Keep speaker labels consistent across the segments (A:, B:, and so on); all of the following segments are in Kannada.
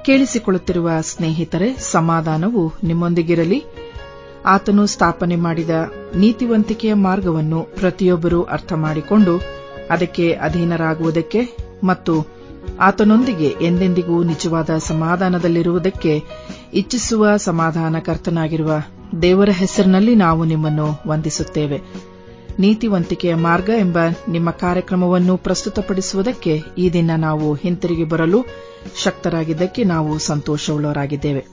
A: ಕೇಳಿಸಿಕೊಳ್ಳುತ್ತಿರುವ ಸ್ನೇಹಿತರೆ ಸಮಾಧಾನವು ನಿಮ್ಮೊಂದಿಗಿರಲಿ ಆತನು ಸ್ಥಾಪನೆ ಮಾಡಿದ ನೀತಿವಂತಿಕೆಯ ಮಾರ್ಗವನ್ನು ಪ್ರತಿಯೊಬ್ಬರೂ ಅರ್ಥ ಮಾಡಿಕೊಂಡು ಅದಕ್ಕೆ ಅಧೀನರಾಗುವುದಕ್ಕೆ ಮತ್ತು ಆತನೊಂದಿಗೆ ಎಂದೆಂದಿಗೂ ನಿಜವಾದ ಸಮಾಧಾನದಲ್ಲಿರುವುದಕ್ಕೆ ಇಚ್ಛಿಸುವ ಸಮಾಧಾನಕರ್ತನಾಗಿರುವ ದೇವರ ಹೆಸರಿನಲ್ಲಿ ನಾವು ನಿಮ್ಮನ್ನು ವಂದಿಸುತ್ತೇವೆ ನೀತಿವಂತಿಕೆಯ ಮಾರ್ಗ ಎಂಬ ನಿಮ್ಮ ಕಾರ್ಯಕ್ರಮವನ್ನು ಪ್ರಸ್ತುತಪಡಿಸುವುದಕ್ಕೆ ಈ ದಿನ ನಾವು ಹಿಂತಿರುಗಿ ಬರಲು ಶಕ್ತರಾಗಿದ್ದಕ್ಕೆ ನಾವು ಸಂತೋಷವುಳ್ಳವರಾಗಿದ್ದೇವೆ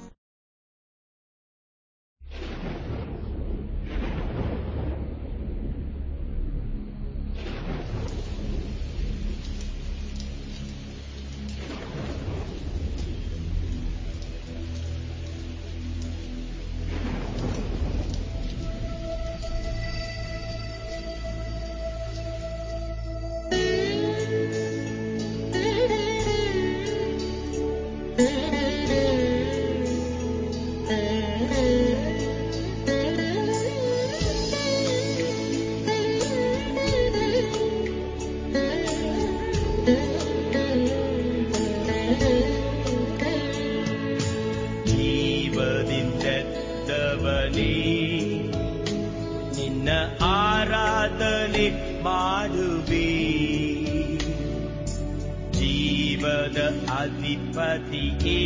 B: ಜೀವದಿಂದೆದ್ದವನೇ ನಿನ್ನ ಆರಾಧನೆ ಮಾಡುವೆ ಜೀವದ ಅಧಿಪತಿಯೇ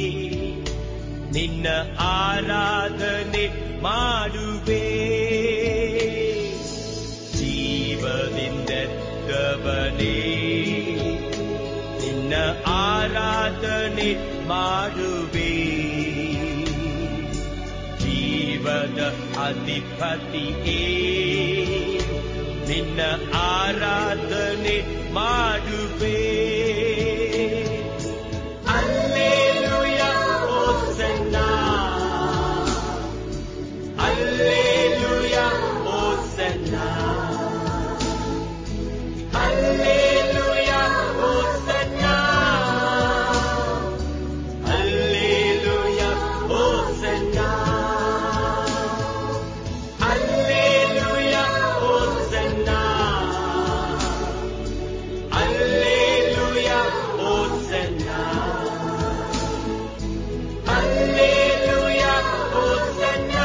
B: ನಿನ್ನ ಆರಾಧನೆ ಮಾಡುವೆ ಜೀವದಿಂದೆದ್ದವನೇ ನಿನ್ನ ಆರಾಧನೆ ಮಾಡುವೆ ಜೀವದ ಅಧಿಪತಿಯೇ ನಿನ್ನ ಆರಾಧನೆ ಮಾಡುವೆ ಅಲ್ಲೇಲುಯ ಓಸನ್ನ ಅಲ್ಲೇಲುಯ ಓಸನ್ನ ಅಲ್ಲೇಲುಯ ಓಸನ್ನ ಅಲ್ಲೇಲುಯ ಓಸನ್ನ ಅಲ್ಲೇಲುಯ ಓಸನ್ನ ಅಲ್ಲೇಲುಯ ಓಸನ್ನ ಅಲ್ಲೇಲುಯ ಓಸನ್ನ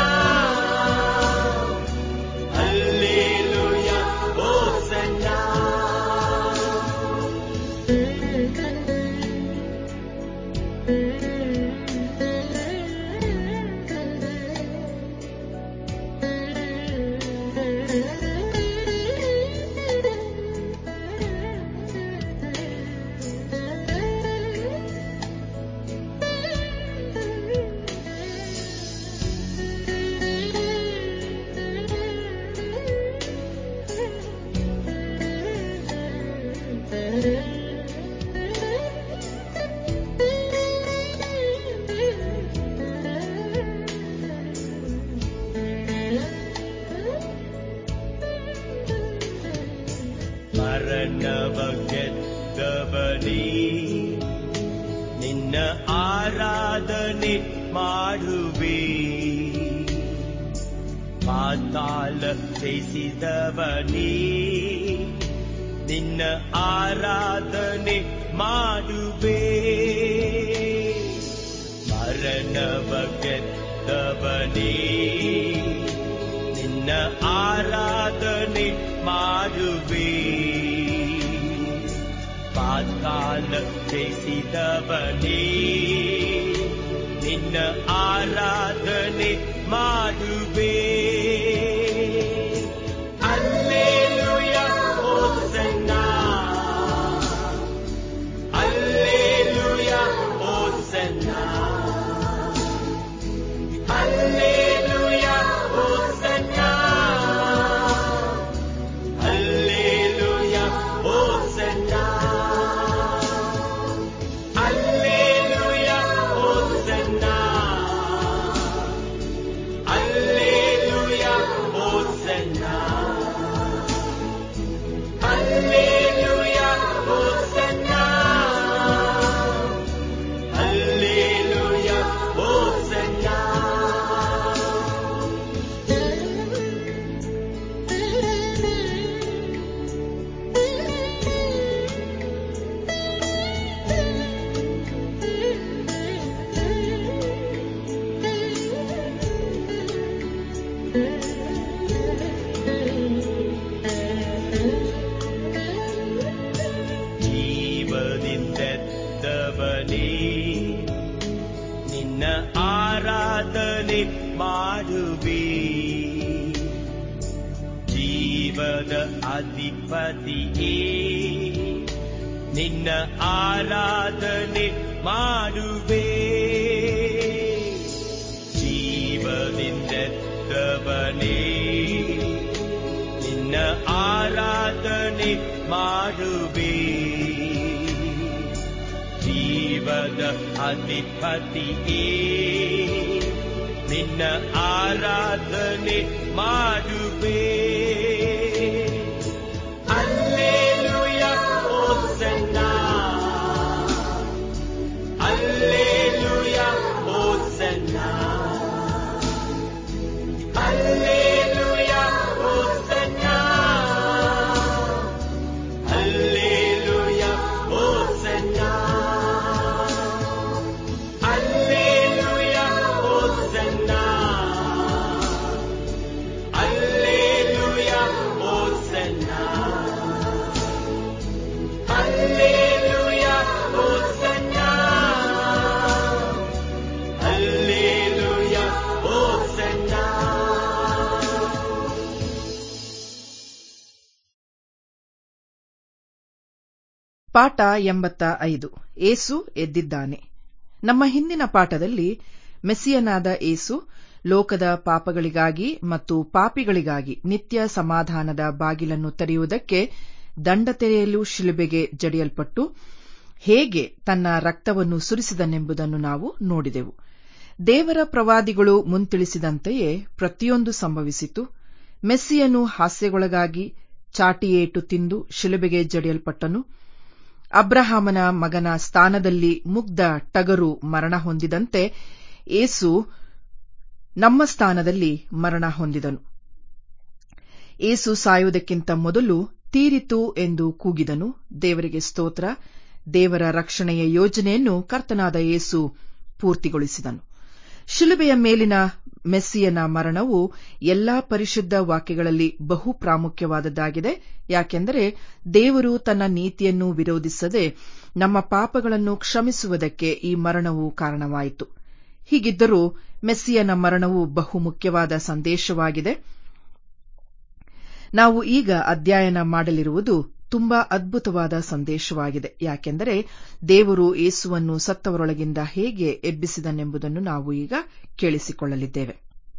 B: ಅಲ್ಲೇಲುಯ ಓಸನ್ನ ಮರಣವ ಗೆದ್ದವನೇ ನಿನ್ನ ಆರಾಧನೆ ಮಾಡುವೆ ಪಾತಾಳ ಜಯಿಸಿದವನೇ ನಿನ್ನ ಆರಾಧನೆ ಮಾಡುವೆ ಮರಣವ ಗೆದ್ದವನೇ ನಿನ್ನ ಆರಾಧನೆ ಮಾಡುವೆ ಪಾತಾಳ ಜಯಿಸಿದವನೇ ನಿನ್ನ ಆರಾಧನೆ ಮಾಡುವೆ ಅಲ್ಲೇಲುಯ ಓಸನ್ನ ಅಲ್ಲೇಲುಯ ಓಸನ್ನ ಅಲ್ಲೇಲುಯ ಓಸನ್ನ ಅಲ್ಲೇಲುಯ ಓಸನ್ನ ಅಲ್ಲೇಲುಯ ಓಸನ್ನ ಅಲ್ಲೇಲುಯ ಜೀವದಿಂದೆದ್ದವನೇ ನಿನ್ನ ಆರಾಧನೆ ಮಾಡುವೆ ಜೀವದ ಅಧಿಪತಿಯೇ ನಿನ್ನ ಆರಾಧನೆ ಮಾಡುವೆ ಜೀವದಿಂದೆದ್ದವನೇ ನಿನ್ನ ಆರಾಧನೆ ಮಾಡುವೆ ಜೀವದ ಅಧಿಪತಿಯೇ ನಿನ್ನ ಆರಾಧನೆ ಮಾಡುವೆ ಅಲ್ಲೇಲುಯ ಓಸನ್ನ ಅಲ್ಲೇಲುಯ ಓಸನ್ನ ಅಲ್ಲೇಲುಯ ಓಸನ್ನ ಅಲ್ಲೇಲುಯ ಓಸನ್ನ ಅಲ್ಲೇಲುಯ ಓಸನ್ನ ಅಲ್ಲೇಲುಯ ಓಸನ್ನ ಅಲ್ಲೇಲುಯ ಓಸನ್ನ ಅಲ್ಲೇಲುಯ ಓಸನ್ನ
A: ಪಾಠ ಎಂಬತ್ತ ಐದು ಏಸು ಎದ್ದಿದ್ದಾನೆ ನಮ್ಮ ಹಿಂದಿನ ಪಾಠದಲ್ಲಿ ಮೆಸ್ಸಿಯನಾದ ಏಸು ಲೋಕದ ಪಾಪಗಳಿಗಾಗಿ ಮತ್ತು ಪಾಪಿಗಳಿಗಾಗಿ ನಿತ್ಯ ಸಮಾಧಾನದ ಬಾಗಿಲನ್ನು ತೆರೆಯುವುದಕ್ಕೆ ದಂಡ ತೆರೆಯಲು ಶಿಲುಬೆಗೆ ಜಡಿಯಲ್ಪಟ್ಟು ಹೇಗೆ ತನ್ನ ರಕ್ತವನ್ನು ಸುರಿಸಿದನೆಂಬುದನ್ನು ನಾವು ನೋಡಿದೆವು ದೇವರ ಪ್ರವಾದಿಗಳು ಮುಂತಿಳಿಸಿದಂತೆಯೇ ಪ್ರತಿಯೊಂದು ಸಂಭವಿಸಿತು ಮೆಸ್ಸಿಯನು ಹಾಸ್ಯಗೊಳಗಾಗಿ ಚಾಟಿಯೇಟು ತಿಂದು ಶಿಲುಬೆಗೆ ಜಡಿಯಲ್ಪಟ್ಟನು ಅಬ್ರಹಾಮನ ಮಗನ ಸ್ಥಾನದಲ್ಲಿ ಮುಗ್ಧ ಟಗರು ಮರಣ ಹೊಂದಿದಂತೆ ಏಸು ನಮ್ಮ ಸ್ಥಾನದಲ್ಲಿ ಮರಣ ಹೊಂದಿದನು ಏಸು ಸಾಯುವುದಕ್ಕಿಂತ ಮೊದಲು ತೀರಿತು ಎಂದು ಕೂಗಿದನು ದೇವರಿಗೆ ಸ್ತೋತ್ರ ದೇವರ ರಕ್ಷಣೆಯ ಯೋಜನೆಯನ್ನು ಕರ್ತನಾದ ಏಸು ಪೂರ್ತಿಗೊಳಿಸಿದನು ಶಿಲುಬೆಯ ಮೇಲಿನ ಮೆಸ್ಸಿಯನ ಮರಣವು ಎಲ್ಲಾ ಪರಿಶುದ್ಧ ವಾಕ್ಯಗಳಲ್ಲಿ ಬಹು ಪ್ರಾಮುಖ್ಯವಾದದ್ದಾಗಿದೆ ಯಾಕೆಂದರೆ ದೇವರು ತನ್ನ ನೀತಿಯನ್ನು ವಿರೋಧಿಸದೆ ನಮ್ಮ ಪಾಪಗಳನ್ನು ಕ್ಷಮಿಸುವುದಕ್ಕೆ ಈ ಮರಣವು ಕಾರಣವಾಯಿತು ಹೀಗಿದ್ದರೂ ಮೆಸ್ಸಿಯನ ಮರಣವು ಬಹು ಮುಖ್ಯವಾದ ಸಂದೇಶವಾಗಿದೆ ನಾವು ಈಗ ಅಧ್ಯಯನ ಮಾಡಲಿರುವುದು ತುಂಬಾ ಅದ್ಭುತವಾದ ಸಂದೇಶವಾಗಿದೆ ಯಾಕೆಂದರೆ ದೇವರು ಯೇಸುವನ್ನು ಸತ್ತವರೊಳಗಿಂದ ಹೇಗೆ ಎಬ್ಬಿಸಿದನೆಂಬುದನ್ನು ನಾವು ಈಗ ಕೇಳಿಸಿಕೊಳ್ಳಲಿದ್ದೇವೆ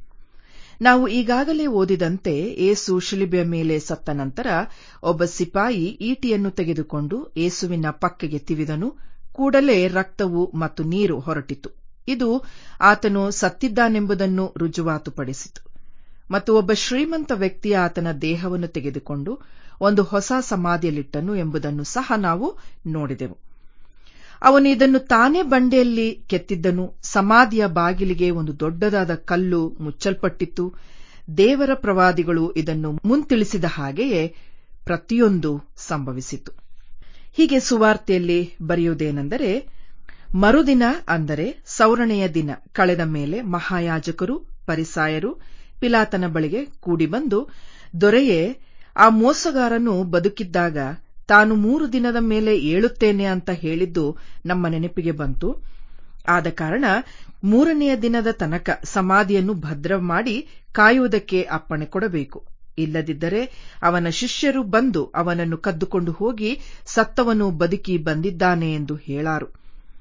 A: ನಾವು ಈಗಾಗಲೇ ಓದಿದಂತೆ ಏಸು ಶಿಲುಬೆಯ ಮೇಲೆ ಸತ್ತ ನಂತರ ಒಬ್ಬ ಸಿಪಾಯಿ ಈಟಿಯನ್ನು ತೆಗೆದುಕೊಂಡು ಏಸುವಿನ ಪಕ್ಕೆಗೆ ತಿವಿದನು ಕೂಡಲೇ ರಕ್ತವು ಮತ್ತು ನೀರು ಹೊರಟಿತು ಇದು ಆತನು ಸತ್ತಿದ್ದಾನೆಂಬುದನ್ನು ರುಜುವಾತುಪಡಿಸಿತು ಮತ್ತು ಒಬ್ಬ ಶ್ರೀಮಂತ ವ್ಯಕ್ತಿಯ ಆತನ ದೇಹವನ್ನು ತೆಗೆದುಕೊಂಡು ಒಂದು ಹೊಸ ಸಮಾಧಿಯಲ್ಲಿಟ್ಟನು ಎಂಬುದನ್ನು ಸಹ ನಾವು ನೋಡಿದೆವು ಅವನು ಇದನ್ನು ತಾನೇ ಬಂಡೆಯಲ್ಲಿ ಕೆತ್ತಿದ್ದನು ಸಮಾಧಿಯ ಬಾಗಿಲಿಗೆ ಒಂದು ದೊಡ್ಡದಾದ ಕಲ್ಲು ಮುಚ್ಚಲ್ಪಟ್ಟಿತ್ತು ದೇವರ ಪ್ರವಾದಿಗಳು ಇದನ್ನು ಮುಂತಿಳಿಸಿದ ಹಾಗೆಯೇ ಪ್ರತಿಯೊಂದು ಸಂಭವಿಸಿತು ಹೀಗೆ ಸುವಾರ್ತೆಯಲ್ಲಿ ಬರೆಯುವುದೇನೆಂದರೆ ಮರುದಿನ ಅಂದರೆ ಸೌರಣೆಯ ದಿನ ಕಳೆದ ಮೇಲೆ ಮಹಾಯಾಜಕರು ಪರಿಸಾಯರು ಪಿಲಾತನ ಬಳಿಗೆ ಕೂಡಿಬಂದು ದೊರೆಯೇ ಆ ಮೋಸಗಾರನು ಬದುಕಿದ್ದಾಗ ತಾನು ಮೂರು ದಿನದ ಮೇಲೆ ಏಳುತ್ತೇನೆ ಅಂತ ಹೇಳಿದ್ದು ನಮ್ಮ ನೆನಪಿಗೆ ಬಂತು ಆದ ಕಾರಣ ಮೂರನೆಯ ದಿನದ ತನಕ ಸಮಾಧಿಯನ್ನು ಭದ್ರ ಮಾಡಿ ಕಾಯುವುದಕ್ಕೆ ಅಪ್ಪಣೆ ಕೊಡಬೇಕು ಇಲ್ಲದಿದ್ದರೆ ಅವನ ಶಿಷ್ಯರು ಬಂದು ಅವನನ್ನು ಕದ್ದುಕೊಂಡು ಹೋಗಿ ಸತ್ತವನು ಬದುಕಿ ಬಂದಿದ್ದಾನೆ ಎಂದು ಹೇಳಾರು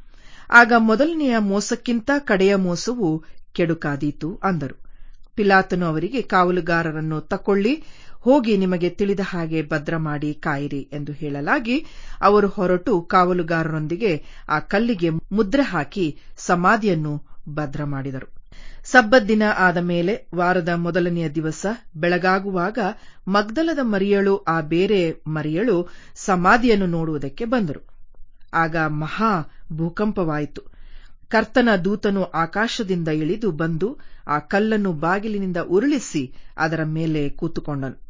A: ಆಗ ಮೊದಲನೆಯ ಮೋಸಕ್ಕಿಂತ ಕಡೆಯ ಮೋಸವು ಕೆಡುಕಾದೀತು ಅಂದರು ಪಿಲಾತನು ಅವರಿಗೆ ಕಾವಲುಗಾರರನ್ನು ತಕೊಳ್ಳಿ ಹೋಗಿ ನಿಮಗೆ ತಿಳಿದ ಹಾಗೆ ಭದ್ರ ಮಾಡಿ ಕಾಯಿರಿ ಎಂದು ಹೇಳಲಾಗಿ ಅವರು ಹೊರಟು ಕಾವಲುಗಾರರೊಂದಿಗೆ ಆ ಕಲ್ಲಿಗೆ ಮುದ್ರೆ ಹಾಕಿ ಸಮಾಧಿಯನ್ನು ಭದ್ರ ಮಾಡಿದರು ಸಬ್ಬತ್ ದಿನ ಆದ ಮೇಲೆ ವಾರದ ಮೊದಲನೆಯ ದಿವಸ ಬೆಳಗಾಗುವಾಗ ಮಗ್ದಲದ ಮರಿಯಳು ಆ ಬೇರೆ ಮರಿಯಳು ಸಮಾಧಿಯನ್ನು ನೋಡುವುದಕ್ಕೆ ಬಂದರು ಆಗ ಮಹಾ ಭೂಕಂಪವಾಯಿತು ಕರ್ತನ ದೂತನು ಆಕಾಶದಿಂದ ಇಳಿದು ಬಂದು ಆ ಕಲ್ಲನ್ನು ಬಾಗಿಲಿನಿಂದ ಉರುಳಿಸಿ ಅದರ ಮೇಲೆ ಕೂತುಕೊಂಡನು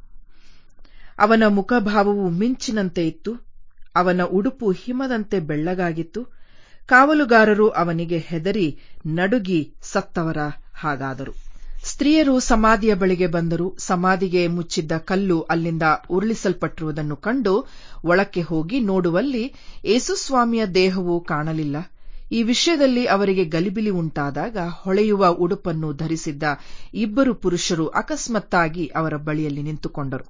A: ಅವನ ಮುಖಭಾವವು ಮಿಂಚಿನಂತೆ ಇತ್ತು ಅವನ ಉಡುಪು ಹಿಮದಂತೆ ಬೆಳ್ಳಗಾಗಿತ್ತು ಕಾವಲುಗಾರರು ಅವನಿಗೆ ಹೆದರಿ ನಡುಗಿ ಸತ್ತವರ ಹಾಗಾದರು ಸ್ತ್ರೀಯರು ಸಮಾಧಿಯ ಬಳಿಗೆ ಬಂದರು ಸಮಾಧಿಗೆ ಮುಚ್ಚಿದ್ದ ಕಲ್ಲು ಅಲ್ಲಿಂದ ಉರುಳಿಸಲ್ಪಟ್ಟಿರುವುದನ್ನು ಕಂಡು ಒಳಕ್ಕೆ ಹೋಗಿ ನೋಡುವಲ್ಲಿ ಏಸುಸ್ವಾಮಿಯ ದೇಹವು ಕಾಣಲಿಲ್ಲ ಈ ವಿಷಯದಲ್ಲಿ ಅವರಿಗೆ ಗಲಿಬಿಲಿ ಉಂಟಾದಾಗ ಹೊಳೆಯುವ ಉಡುಪನ್ನು ಧರಿಸಿದ್ದ ಇಬ್ಬರು ಪುರುಷರು ಅಕಸ್ಮಾತ್ತಾಗಿ ಅವರ ಬಳಿಯಲ್ಲಿ ನಿಂತುಕೊಂಡರು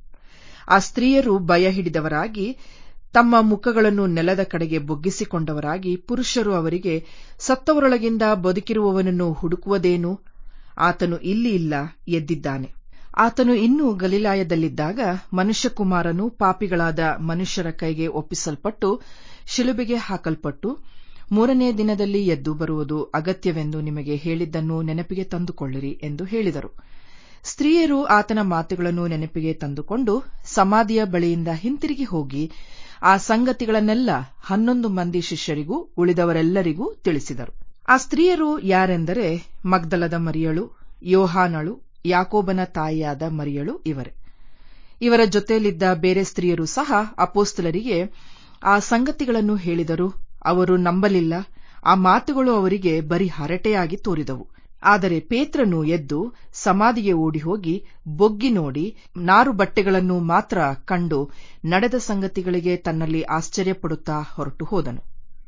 A: ಆ ಸ್ತ್ರೀಯರು ಭಯ ಹಿಡಿದವರಾಗಿ ತಮ್ಮ ಮುಖಗಳನ್ನು ನೆಲದ ಕಡೆಗೆ ಬೊಗ್ಗಿಸಿಕೊಂಡವರಾಗಿ ಪುರುಷರು ಅವರಿಗೆ ಸತ್ತವರೊಳಗಿಂದ ಬದುಕಿರುವವನನ್ನು ಹುಡುಕುವುದೇನು ಆತನು ಇಲ್ಲಿ ಇಲ್ಲ ಎದ್ದಿದ್ದಾನೆ ಆತನು ಇನ್ನೂ ಗಲಿಲಾಯದಲ್ಲಿದ್ದಾಗ ಮನುಷ್ಯಕುಮಾರನು ಪಾಪಿಗಳಾದ ಮನುಷ್ಯರ ಕೈಗೆ ಒಪ್ಪಿಸಲ್ಪಟ್ಟು ಶಿಲುಬೆಗೆ ಹಾಕಲ್ಪಟ್ಟು ಮೂರನೇ ದಿನದಲ್ಲಿ ಎದ್ದು ಬರುವುದು ಅಗತ್ಯವೆಂದು ನಿಮಗೆ ಹೇಳಿದ್ದನ್ನು ನೆನಪಿಗೆ ತಂದುಕೊಳ್ಳಿರಿ ಎಂದು ಹೇಳಿದರು ಸ್ತ್ರೀಯರು ಆತನ ಮಾತುಗಳನ್ನು ನೆನಪಿಗೆ ತಂದುಕೊಂಡು ಸಮಾಧಿಯ ಬಳಿಯಿಂದ ಹಿಂತಿರುಗಿ ಹೋಗಿ ಆ ಸಂಗತಿಗಳನ್ನೆಲ್ಲ ಹನ್ನೊಂದು ಮಂದಿ ಶಿಷ್ಯರಿಗೂ ಉಳಿದವರೆಲ್ಲರಿಗೂ ತಿಳಿಸಿದರು ಆ ಸ್ತ್ರೀಯರು ಯಾರೆಂದರೆ ಮಗ್ದಲದ ಮರಿಯಳು ಯೋಹಾನಳು ಯಾಕೋಬನ ತಾಯಿಯಾದ ಮರಿಯಳು ಇವರೇ ಇವರ ಜೊತೆಯಲ್ಲಿದ್ದ ಬೇರೆ ಸ್ತ್ರೀಯರು ಸಹ ಅಪೋಸ್ತಲರಿಗೆ ಆ ಸಂಗತಿಗಳನ್ನು ಹೇಳಿದರು ಅವರು ನಂಬಲಿಲ್ಲ ಆ ಮಾತುಗಳು ಅವರಿಗೆ ಬರೀ ಹರಟೆಯಾಗಿ ತೋರಿದವು ಆದರೆ ಪೇತ್ರನು ಎದ್ದು ಸಮಾಧಿಗೆ ಓಡಿಹೋಗಿ ಬೊಗ್ಗಿ ನೋಡಿ ನಾರು ಬಟ್ಟೆಗಳನ್ನು ಮಾತ್ರ ಕಂಡು ನಡೆದ ಸಂಗತಿಗಳಿಗೆ ತನ್ನಲ್ಲಿ ಆಶ್ಚರ್ಯಪಡುತ್ತಾ ಹೊರಟು ಹೋದನು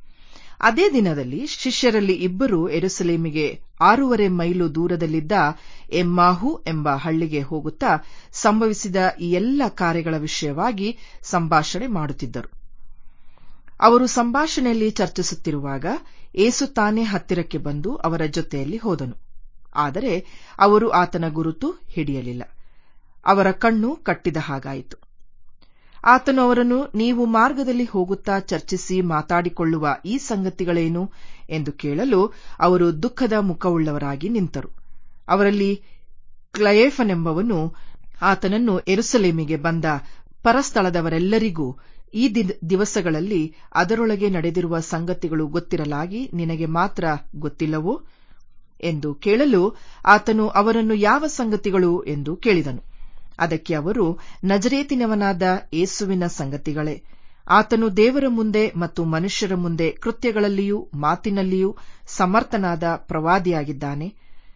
A: ಅದೇ ದಿನದಲ್ಲಿ ಶಿಷ್ಯರಲ್ಲಿ ಇಬ್ಬರು ಎರುಸಲೇಮಿಗೆ ಆರೂವರೆ ಮೈಲು ದೂರದಲ್ಲಿದ್ದ ಎಮ್ಮಾಹು ಎಂಬ ಹಳ್ಳಿಗೆ ಹೋಗುತ್ತಾ ಸಂಭವಿಸಿದ ಈ ಎಲ್ಲ ಕಾರ್ಯಗಳ ವಿಷಯವಾಗಿ ಸಂಭಾಷಣೆ ಮಾಡುತ್ತಿದ್ದರು ಅವರು ಸಂಭಾಷಣೆಯಲ್ಲಿ ಚರ್ಚಿಸುತ್ತಿರುವಾಗ ಏಸು ತಾನೇ ಹತ್ತಿರಕ್ಕೆ ಬಂದು ಅವರ ಜೊತೆಯಲ್ಲಿ ಹೋದನು ಆದರೆ ಅವರು ಆತನ ಗುರುತು ಹಿಡಿಯಲಿಲ್ಲ ಅವರ ಕಣ್ಣು ಕಟ್ಟಿದ ಹಾಗಾಯಿತು ಆತನು ಅವರನ್ನು ನೀವು ಮಾರ್ಗದಲ್ಲಿ ಹೋಗುತ್ತಾ ಚರ್ಚಿಸಿ ಮಾತಾಡಿಕೊಳ್ಳುವ ಈ ಸಂಗತಿಗಳೇನು ಎಂದು ಕೇಳಲು ಅವರು ದುಃಖದ ಮುಖವುಳ್ಳವರಾಗಿ ನಿಂತರು ಅವರಲ್ಲಿ ಕ್ಲಯೇಫನೆಂಬವನು ಆತನನ್ನು ಎರುಸಲೇಮಿಗೆ ಬಂದ ಪರಸ್ಥಳದವರೆಲ್ಲರಿಗೂ ಈ ದಿವಸಗಳಲ್ಲಿ ಅದರೊಳಗೆ ನಡೆದಿರುವ ಸಂಗತಿಗಳು ಗೊತ್ತಿರಲಾಗಿ ನಿನಗೆ ಮಾತ್ರ ಗೊತ್ತಿಲ್ಲವೋ ಎಂದು ಕೇಳಲು ಆತನು ಅವರನ್ನು ಯಾವ ಸಂಗತಿಗಳು ಎಂದು ಕೇಳಿದನು ಅದಕ್ಕೆ ಅವರು ನಜರೇತಿನವನಾದ ಏಸುವಿನ ಸಂಗತಿಗಳೇ ಆತನು ದೇವರ ಮುಂದೆ ಮತ್ತು ಮನುಷ್ಯರ ಮುಂದೆ ಕೃತ್ಯಗಳಲ್ಲಿಯೂ ಮಾತಿನಲ್ಲಿಯೂ ಸಮರ್ಥನಾದ ಪ್ರವಾದಿಯಾಗಿದ್ದಾನೆ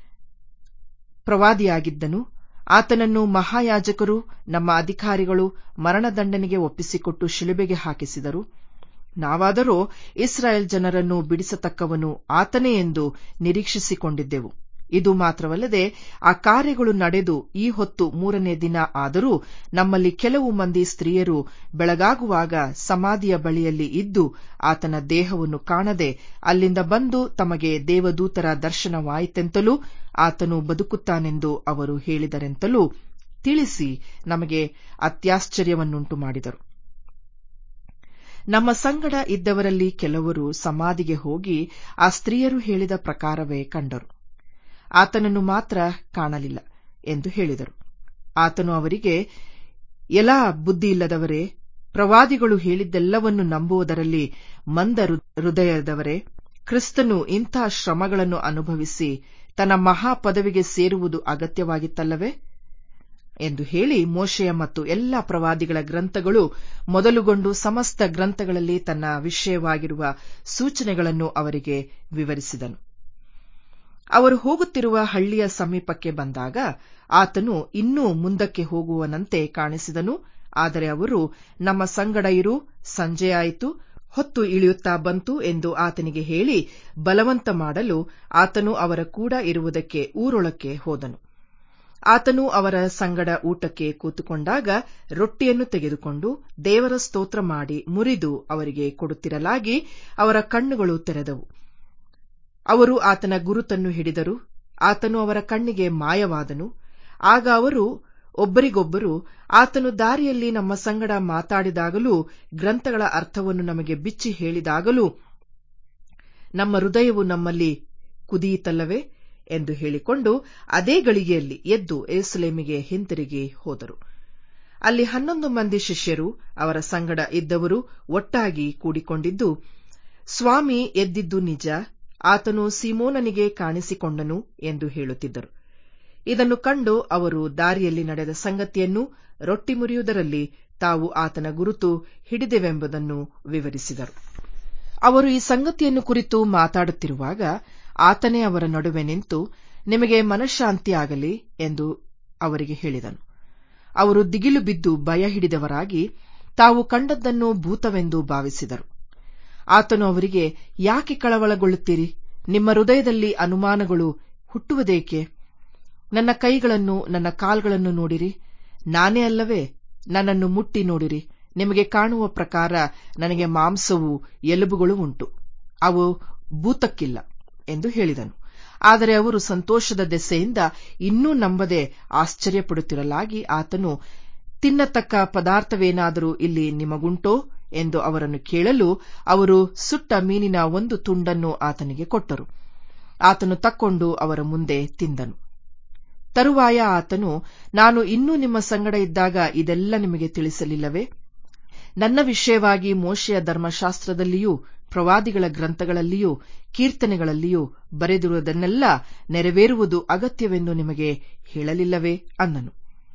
A: ಪ್ರವಾದಿಯಾಗಿದ್ದನು ಆತನನ್ನು ಮಹಾಯಾಜಕರು ನಮ್ಮ ಅಧಿಕಾರಿಗಳು ಮರಣದಂಡನೆಗೆ ಒಪ್ಪಿಸಿಕೊಟ್ಟು ಶಿಲುಬೆಗೆ ಹಾಕಿಸಿದರು ನಾವಾದರೋ ಇಸ್ರಾಯೇಲ್ ಜನರನ್ನು ಬಿಡಿಸತಕ್ಕವನು ಆತನೇ ಎಂದು ನಿರೀಕ್ಷಿಸಿಕೊಂಡಿದ್ದೆವು ಇದು ಮಾತ್ರವಲ್ಲದೆ ಆ ಕಾರ್ಯಗಳು ನಡೆದು ಈ ಹೊತ್ತು ಮೂರನೇ ದಿನ ಆದರೂ ನಮ್ಮಲ್ಲಿ ಕೆಲವು ಮಂದಿ ಸ್ತ್ರೀಯರು ಬೆಳಗಾಗುವಾಗ ಸಮಾಧಿಯ ಬಳಿಯಲ್ಲಿ ಇದ್ದು ಆತನ ದೇಹವನ್ನು ಕಾಣದೆ ಅಲ್ಲಿಂದ ಬಂದು ತಮಗೆ ದೇವದೂತರ ದರ್ಶನವಾಯಿತೆಂತಲೂ ಆತನು ಬದುಕುತ್ತಾನೆಂದು ಅವರು ಹೇಳಿದರೆಂತಲೂ ತಿಳಿಸಿ ನಮಗೆ ಅತ್ಯಾಶ್ಚರ್ಯವನ್ನುಂಟು ಮಾಡಿದರು ನಮ್ಮ ಸಂಗಡ ಇದ್ದವರಲ್ಲಿ ಕೆಲವರು ಸಮಾಧಿಗೆ ಹೋಗಿ ಆ ಸ್ತ್ರೀಯರು ಹೇಳಿದ ಪ್ರಕಾರವೇ ಕಂಡರು ಆತನನ್ನು ಮಾತ್ರ ಕಾಣಲಿಲ್ಲ ಎಂದು ಹೇಳಿದರು ಆತನು ಅವರಿಗೆ ಎಲಾ ಬುದ್ಧಿಯಿಲ್ಲದವರೇ ಪ್ರವಾದಿಗಳು ಹೇಳಿದ್ದೆಲ್ಲವನ್ನು ನಂಬುವುದರಲ್ಲಿ ಮಂದ ಹೃದಯದವರೇ ಕ್ರಿಸ್ತನು ಇಂಥ ಶ್ರಮಗಳನ್ನು ಅನುಭವಿಸಿ ತನ್ನ ಮಹಾಪದವಿಗೆ ಸೇರುವುದು ಅಗತ್ಯವಾಗಿತ್ತಲ್ಲವೇ ಎಂದು ಹೇಳಿ ಮೋಶೆಯ ಮತ್ತು ಎಲ್ಲ ಪ್ರವಾದಿಗಳ ಗ್ರಂಥಗಳು ಮೊದಲುಗೊಂಡು ಸಮಸ್ತ ಗ್ರಂಥಗಳಲ್ಲಿ ತನ್ನ ವಿಷಯವಾಗಿರುವ ಸೂಚನೆಗಳನ್ನು ಅವರಿಗೆ ವಿವರಿಸಿದನು ಅವರು ಹೋಗುತ್ತಿರುವ ಹಳ್ಳಿಯ ಸಮೀಪಕ್ಕೆ ಬಂದಾಗ ಆತನು ಇನ್ನೂ ಮುಂದಕ್ಕೆ ಹೋಗುವನಂತೆ ಕಾಣಿಸಿದನು ಆದರೆ ಅವರು ನಮ್ಮ ಸಂಗಡ ಇರು ಸಂಜೆಯಾಯಿತು ಹೊತ್ತು ಇಳಿಯುತ್ತಾ ಬಂತು ಎಂದು ಆತನಿಗೆ ಹೇಳಿ ಬಲವಂತ ಮಾಡಲು ಆತನು ಅವರ ಕೂಡ ಇರುವುದಕ್ಕೆ ಊರೊಳಕ್ಕೆ ಹೋದನು ಆತನು ಅವರ ಸಂಗಡ ಊಟಕ್ಕೆ ಕೂತುಕೊಂಡಾಗ ರೊಟ್ಟಿಯನ್ನು ತೆಗೆದುಕೊಂಡು ದೇವರ ಸ್ತೋತ್ರ ಮಾಡಿ ಮುರಿದು ಅವರಿಗೆ ಕೊಡುತ್ತಿರಲಾಗಿ ಅವರ ಕಣ್ಣುಗಳು ತೆರೆದವು ಅವರು ಆತನ ಗುರುತನ್ನು ಹಿಡಿದರು ಆತನು ಅವರ ಕಣ್ಣಿಗೆ ಮಾಯವಾದನು ಆಗ ಅವರು ಒಬ್ಬರಿಗೊಬ್ಬರು ಆತನು ದಾರಿಯಲ್ಲಿ ನಮ್ಮ ಸಂಗಡ ಮಾತಾಡಿದಾಗಲೂ ಗ್ರಂಥಗಳ ಅರ್ಥವನ್ನು ನಮಗೆ ಬಿಚ್ಚಿ ಹೇಳಿದಾಗಲೂ ನಮ್ಮ ಹೃದಯವು ನಮ್ಮಲ್ಲಿ ಕುದಿಯಿತಲ್ಲವೇ ಎಂದು ಹೇಳಿಕೊಂಡು ಅದೇ ಗಳಿಗೆಯಲ್ಲಿ ಎದ್ದು ಏಸುಲೇಮಿಗೆ ಹಿಂತಿರುಗಿ ಹೋದರು ಅಲ್ಲಿ ಹನ್ನೊಂದು ಮಂದಿ ಶಿಷ್ಯರು ಅವರ ಸಂಗಡ ಇದ್ದವರು ಒಟ್ಟಾಗಿ ಕೂಡಿಕೊಂಡಿದ್ದು ಸ್ವಾಮಿ ಎದ್ದಿದ್ದು ನಿಜ ಆತನು ಸಿಮೋನನಿಗೆ ಕಾಣಿಸಿಕೊಂಡನು ಎಂದು ಹೇಳುತ್ತಿದ್ದರು ಇದನ್ನು ಕಂಡು ಅವರು ದಾರಿಯಲ್ಲಿ ನಡೆದ ಸಂಗತಿಯನ್ನು ರೊಟ್ಟಿ ಮುರಿಯುವುದರಲ್ಲಿ ತಾವು ಆತನ ಗುರುತು ಹಿಡಿದೆವೆಂಬುದನ್ನು ವಿವರಿಸಿದರು ಅವರು ಈ ಸಂಗತಿಯನ್ನು ಕುರಿತು ಮಾತಾಡುತ್ತಿರುವಾಗ ಆತನೇ ಅವರ ನಡುವೆ ನಿಂತು ನಿಮಗೆ ಮನಃಶಾಂತಿಯಾಗಲಿ ಎಂದು ಅವರಿಗೆ ಹೇಳಿದನು ಅವರು ದಿಗಿಲು ಬಿದ್ದು ಭಯ ಹಿಡಿದವರಾಗಿ ತಾವು ಕಂಡದ್ದನ್ನು ಭೂತವೆಂದು ಭಾವಿಸಿದರು ಆತನು ಅವರಿಗೆ ಯಾಕೆ ಕಳವಳಗೊಳ್ಳುತ್ತೀರಿ ನಿಮ್ಮ ಹೃದಯದಲ್ಲಿ ಅನುಮಾನಗಳು ಹುಟ್ಟುವುದೇಕೆ ನನ್ನ ಕೈಗಳನ್ನು ನನ್ನ ಕಾಲ್ಗಳನ್ನು ನೋಡಿರಿ ನಾನೇ ಅಲ್ಲವೇ ನನ್ನನ್ನು ಮುಟ್ಟಿ ನೋಡಿರಿ ನಿಮಗೆ ಕಾಣುವ ಪ್ರಕಾರ ನನಗೆ ಮಾಂಸವೂ ಎಲುಬುಗಳು ಉಂಟು ಅವು ಭೂತಕ್ಕಿಲ್ಲ ಎಂದು ಹೇಳಿದನು ಆದರೆ ಅವರು ಸಂತೋಷದ ದೆಸೆಯಿಂದ ಇನ್ನೂ ನಂಬದೆ ಆಶ್ಚರ್ಯಪಡುತ್ತಿರಲಾಗಿ ಆತನು ತಿನ್ನತಕ್ಕ ಪದಾರ್ಥವೇನಾದರೂ ಇಲ್ಲಿ ನಿಮಗುಂಟೋ ಎಂದು ಅವರನ್ನು ಕೇಳಲು ಅವರು ಸುಟ್ಟ ಮೀನಿನ ಒಂದು ತುಂಡನ್ನು ಆತನಿಗೆ ಕೊಟ್ಟರು ಆತನು ತಕ್ಕೊಂಡು ಅವರ ಮುಂದೆ ತಿಂದನು ತರುವಾಯ ಆತನು ನಾನು ಇನ್ನೂ ನಿಮ್ಮ ಸಂಗಡ ಇದ್ದಾಗ ಇದೆಲ್ಲ ನಿಮಗೆ ತಿಳಿಸಲಿಲ್ಲವೇ ನನ್ನ ವಿಷಯವಾಗಿ ಮೋಶೆಯ ಧರ್ಮಶಾಸ್ತ್ರದಲ್ಲಿಯೂ ಪ್ರವಾದಿಗಳ ಗ್ರಂಥಗಳಲ್ಲಿಯೂ ಕೀರ್ತನೆಗಳಲ್ಲಿಯೂ ಬರೆದಿರುವುದನ್ನೆಲ್ಲ ನೆರವೇರುವುದು ಅಗತ್ಯವೆಂದು ನಿಮಗೆ ಹೇಳಲಿಲ್ಲವೇ ಅನ್ನನು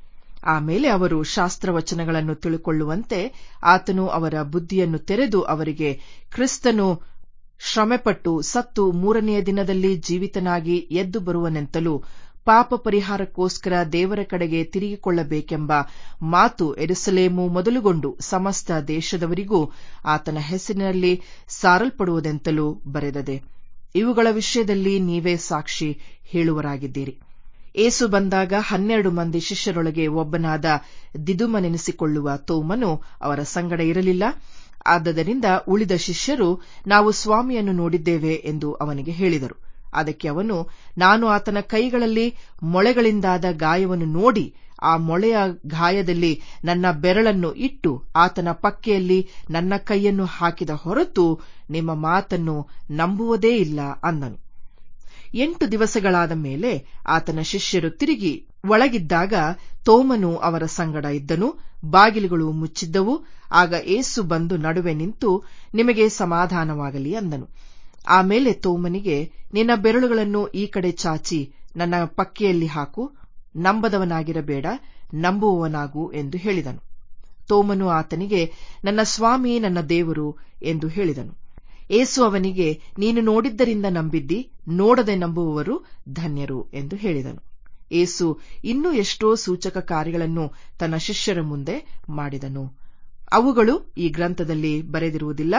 A: ಆಮೇಲೆ ಅವರು ಶಾಸ್ತ್ರವಚನಗಳನ್ನು ತಿಳುಕೊಳ್ಳುವಂತೆ ಆತನು ಅವರ ಬುದ್ಧಿಯನ್ನು ತೆರೆದು ಅವರಿಗೆ ಕ್ರಿಸ್ತನು ಶ್ರಮೆಪಟ್ಟು ಸತ್ತು ಮೂರನೆಯ ದಿನದಲ್ಲಿ ಜೀವಿತನಾಗಿ ಎದ್ದು ಬರುವನೆಂತಲೂ ಪಾಪ ಪರಿಹಾರಕ್ಕೋಸ್ಕರ ದೇವರ ಕಡೆಗೆ ತಿರುಗಿಕೊಳ್ಳಬೇಕೆಂಬ ಮಾತು ಎರುಸಲೇಮು ಮೊದಲುಗೊಂಡು ಸಮಸ್ತ ದೇಶದವರಿಗೂ ಆತನ ಹೆಸರಿನಲ್ಲಿ ಸಾರಲ್ಪಡುವುದೆಂತಲೂ ಬರೆದದೆ ಇವುಗಳ ವಿಷಯದಲ್ಲಿ ನೀವೇ ಸಾಕ್ಷಿ ಹೇಳುವರಾಗಿದ್ದೀರಿ ಏಸು ಬಂದಾಗ ಹನ್ನೆರಡು ಮಂದಿ ಶಿಷ್ಯರೊಳಗೆ ಒಬ್ಬನಾದ ದಿದುಮನೆನಿಸಿಕೊಳ್ಳುವ ತೋಮನು ಅವರ ಸಂಗಡ ಇರಲಿಲ್ಲ ಆದ್ದರಿಂದ ಉಳಿದ ಶಿಷ್ಯರು ನಾವು ಸ್ವಾಮಿಯನ್ನು ನೋಡಿದ್ದೇವೆ ಎಂದು ಅವನಿಗೆ ಹೇಳಿದರು ಅದಕ್ಕೆ ಅವನು ನಾನು ಆತನ ಕೈಗಳಲ್ಲಿ ಮೊಳೆಗಳಿಂದಾದ ಗಾಯವನ್ನು ನೋಡಿ ಆ ಮೊಳೆಯ ಗಾಯದಲ್ಲಿ ನನ್ನ ಬೆರಳನ್ನು ಇಟ್ಟು ಆತನ ಪಕ್ಕೆಯಲ್ಲಿ ನನ್ನ ಕೈಯನ್ನು ಹಾಕಿದ ಹೊರತು ನಿಮ್ಮ ಮಾತನ್ನು ನಂಬುವುದೇ ಇಲ್ಲ ಅಂದನು ಎಂಟು ದಿವಸಗಳಾದ ಮೇಲೆ ಆತನ ಶಿಷ್ಯರು ತಿರುಗಿ ಒಳಗಿದ್ದಾಗ ತೋಮನು ಅವರ ಸಂಗಡ ಇದ್ದನು ಬಾಗಿಲುಗಳು ಮುಚ್ಚಿದ್ದವು ಆಗ ಏಸು ಬಂದು ನಡುವೆ ನಿಂತು ನಿಮಗೆ ಸಮಾಧಾನವಾಗಲಿ ಅಂದನು ಆಮೇಲೆ ತೋಮನಿಗೆ ನಿನ್ನ ಬೆರಳುಗಳನ್ನು ಈ ಕಡೆ ಚಾಚಿ ನನ್ನ ಪಕ್ಕೆಯಲ್ಲಿ ಹಾಕು ನಂಬದವನಾಗಿರಬೇಡ ನಂಬುವವನಾಗು ಎಂದು ಹೇಳಿದನು ತೋಮನು ಆತನಿಗೆ ನನ್ನ ಸ್ವಾಮಿ ನನ್ನ ದೇವರು ಎಂದು ಹೇಳಿದನು ಏಸು ಅವನಿಗೆ ನೀನು ನೋಡಿದ್ದರಿಂದ ನಂಬಿದ್ದಿ ನೋಡದೆ ನಂಬುವವರು ಧನ್ಯರು ಎಂದು ಹೇಳಿದನು ಏಸು ಇನ್ನೂ ಎಷ್ಟೋ ಸೂಚಕ ಕಾರ್ಯಗಳನ್ನು ತನ್ನ ಶಿಷ್ಯರ ಮುಂದೆ ಮಾಡಿದನು ಅವುಗಳು ಈ ಗ್ರಂಥದಲ್ಲಿ ಬರೆದಿರುವುದಿಲ್ಲ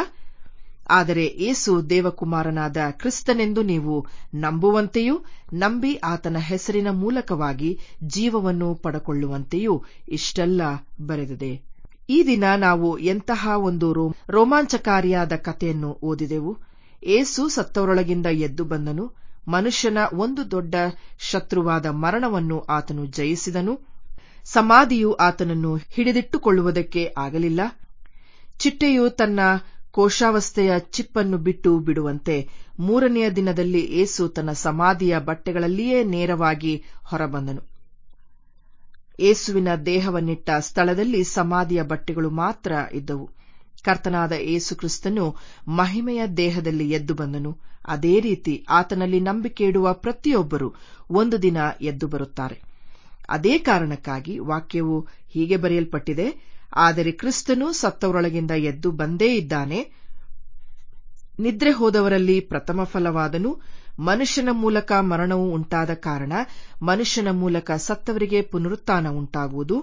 A: ಆದರೆ ಏಸು ದೇವಕುಮಾರನಾದ ಕ್ರಿಸ್ತನೆಂದು ನೀವು ನಂಬುವಂತೆಯೂ ನಂಬಿ ಆತನ ಹೆಸರಿನ ಮೂಲಕವಾಗಿ ಜೀವವನ್ನು ಪಡಕೊಳ್ಳುವಂತೆಯೂ ಇಷ್ಟೆಲ್ಲ ಬರೆದಿದೆ ಈ ದಿನ ನಾವು ಎಂತಹ ಒಂದು ರೋಮಾಂಚಕಾರಿಯಾದ ಕಥೆಯನ್ನು ಓದಿದೆವು ಏಸು ಸತ್ತವರೊಳಗಿಂದ ಎದ್ದು ಬಂದನು ಮನುಷ್ಯನ ಒಂದು ದೊಡ್ಡ ಶತ್ರುವಾದ ಮರಣವನ್ನು ಆತನು ಜಯಿಸಿದನು ಸಮಾಧಿಯು ಆತನನ್ನು ಹಿಡಿದಿಟ್ಟುಕೊಳ್ಳುವುದಕ್ಕೆ ಆಗಲಿಲ್ಲ ಚಿಟ್ಟೆಯು ತನ್ನ ಕೋಶಾವಸ್ಥೆಯ ಚಿಪ್ಪನ್ನು ಬಿಟ್ಟು ಬಿಡುವಂತೆ ಮೂರನೆಯ ದಿನದಲ್ಲಿ ಏಸು ತನ್ನ ಸಮಾಧಿಯ ಬಟ್ಟೆಗಳಲ್ಲಿಯೇ ನೇರವಾಗಿ ಹೊರಬಂದನು ಏಸುವಿನ ದೇಹವನ್ನಿಟ್ಟ ಸ್ಥಳದಲ್ಲಿ ಸಮಾಧಿಯ ಬಟ್ಟೆಗಳು ಮಾತ್ರ ಇದ್ದವು ಕರ್ತನಾದ ಏಸು ಕ್ರಿಸ್ತನು ಮಹಿಮೆಯ ದೇಹದಲ್ಲಿ ಎದ್ದು ಬಂದನು ಅದೇ ರೀತಿ ಆತನಲ್ಲಿ ನಂಬಿಕೆ ಇಡುವ ಪ್ರತಿಯೊಬ್ಬರು ಒಂದು ದಿನ ಎದ್ದು ಬರುತ್ತಾರೆ ಅದೇ ಕಾರಣಕ್ಕಾಗಿ ವಾಕ್ಯವು ಹೀಗೆ ಬರೆಯಲ್ಪಟ್ಟಿದೆ ಆದರೆ ಕ್ರಿಸ್ತನು ಸತ್ತವರೊಳಗಿಂದ ಎದ್ದು ಬಂದೇ ಇದ್ದಾನೆ ನಿದ್ರೆ ಹೋದವರಲ್ಲಿ ಪ್ರಥಮ ಫಲವಾದನು ಮನುಷ್ಯನ ಮೂಲಕ ಮರಣವು ಉಂಟಾದ ಕಾರಣ ಮನುಷ್ಯನ ಮೂಲಕ ಸತ್ತವರಿಗೆ ಪುನರುತ್ಥಾನ ಉಂಟಾಗುವುದು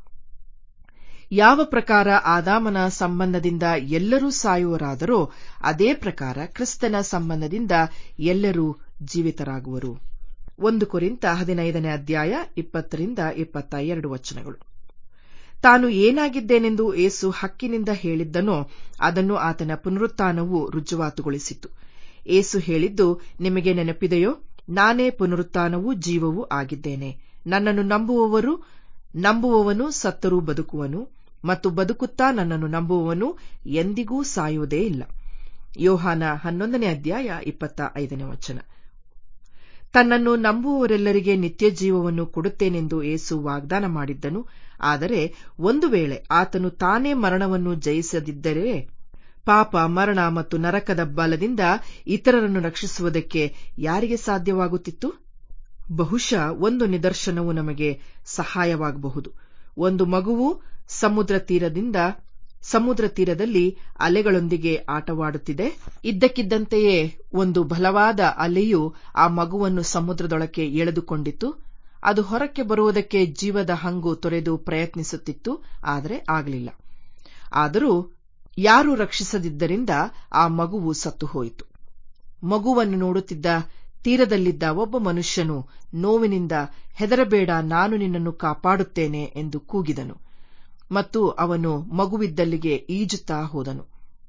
A: ಯಾವ ಪ್ರಕಾರ ಆದಾಮನ ಸಂಬಂಧದಿಂದ ಎಲ್ಲರೂ ಸಾಯುವರಾದರೋ ಅದೇ ಪ್ರಕಾರ ಕ್ರಿಸ್ತನ ಸಂಬಂಧದಿಂದ ಎಲ್ಲರೂ ಜೀವಿತರಾಗುವರು ಒಂದು ಕೊರಿಂತ ಹದಿನೈದನೇ ಅಧ್ಯಾಯ ಇಪ್ಪತ್ತರಿಂದ ಇಪ್ಪತ್ತ ಎರಡು ವಚನಗಳು ತಾನು ಏನಾಗಿದ್ದೇನೆಂದು ಏಸು ಹಕ್ಕಿನಿಂದ ಹೇಳಿದ್ದನೋ ಅದನ್ನು ಆತನ ಪುನರುತ್ಥಾನವು ರುಜುವಾತುಗೊಳಿಸಿತು ಏಸು ಹೇಳಿದ್ದು ನಿಮಗೆ ನೆನಪಿದೆಯೋ ನಾನೇ ಪುನರುತ್ಥಾನವೂ ಜೀವವೂ ಆಗಿದ್ದೇನೆ ನನ್ನನ್ನು ನಂಬುವವರು ನಂಬುವವನು ಸತ್ತರೂ ಬದುಕುವನು ಮತ್ತು ಬದುಕುತ್ತಾ ನನ್ನನ್ನು ನಂಬುವವನು ಎಂದಿಗೂ ಸಾಯುವುದೇ ಇಲ್ಲ ಯೋಹಾನ ಹನ್ನೊಂದನೇ ಅಧ್ಯಾಯ ಇಪ್ಪತ್ತ ಐದನೇ ವಚನ ತನ್ನನ್ನು ನಂಬುವವರೆಲ್ಲರಿಗೆ ನಿತ್ಯ ಜೀವವನ್ನು ಕೊಡುತ್ತೇನೆಂದು ಏಸು ವಾಗ್ದಾನ ಮಾಡಿದ್ದನು ಆದರೆ ಒಂದು ವೇಳೆ ಆತನು ತಾನೇ ಮರಣವನ್ನು ಜಯಿಸದಿದ್ದರೆ ಪಾಪ ಮರಣ ಮತ್ತು ನರಕದ ಬಲದಿಂದ ಇತರರನ್ನು ರಕ್ಷಿಸುವುದಕ್ಕೆ ಯಾರಿಗೆ ಸಾಧ್ಯವಾಗುತ್ತಿತ್ತು ಬಹುಶಃ ಒಂದು ನಿದರ್ಶನವು ನಮಗೆ ಸಹಾಯವಾಗಬಹುದು ಒಂದು ಮಗುವು ಸಮುದ್ರ ತೀರದಿಂದ ಸಮುದ್ರ ತೀರದಲ್ಲಿ ಅಲೆಗಳೊಂದಿಗೆ ಆಟವಾಡುತ್ತಿದೆ ಇದ್ದಕ್ಕಿದ್ದಂತೆಯೇ ಒಂದು ಬಲವಾದ ಅಲೆಯು ಆ ಮಗುವನ್ನು ಸಮುದ್ರದೊಳಕ್ಕೆ ಎಳೆದುಕೊಂಡಿತು ಅದು ಹೊರಕ್ಕೆ ಬರುವುದಕ್ಕೆ ಜೀವದ ಹಂಗು ತೊರೆದು ಪ್ರಯತ್ನಿಸುತ್ತಿತ್ತು ಆದರೆ ಆಗಲಿಲ್ಲ ಆದರೂ ಯಾರೂ ರಕ್ಷಿಸದಿದ್ದರಿಂದ ಆ ಮಗುವು ಸತ್ತು ಹೋಯಿತು ಮಗುವನ್ನು ನೋಡುತ್ತಿದ್ದ ತೀರದಲ್ಲಿದ್ದ ಒಬ್ಬ ಮನುಷ್ಯನು ನೋವಿನಿಂದ ಹೆದರಬೇಡ ನಾನು ನಿನ್ನನ್ನು ಕಾಪಾಡುತ್ತೇನೆ ಎಂದು ಕೂಗಿದನು ಮತ್ತು ಅವನು ಮಗುವಿದ್ದಲ್ಲಿಗೆ ಈಜುತ್ತಾ ಹೋದನು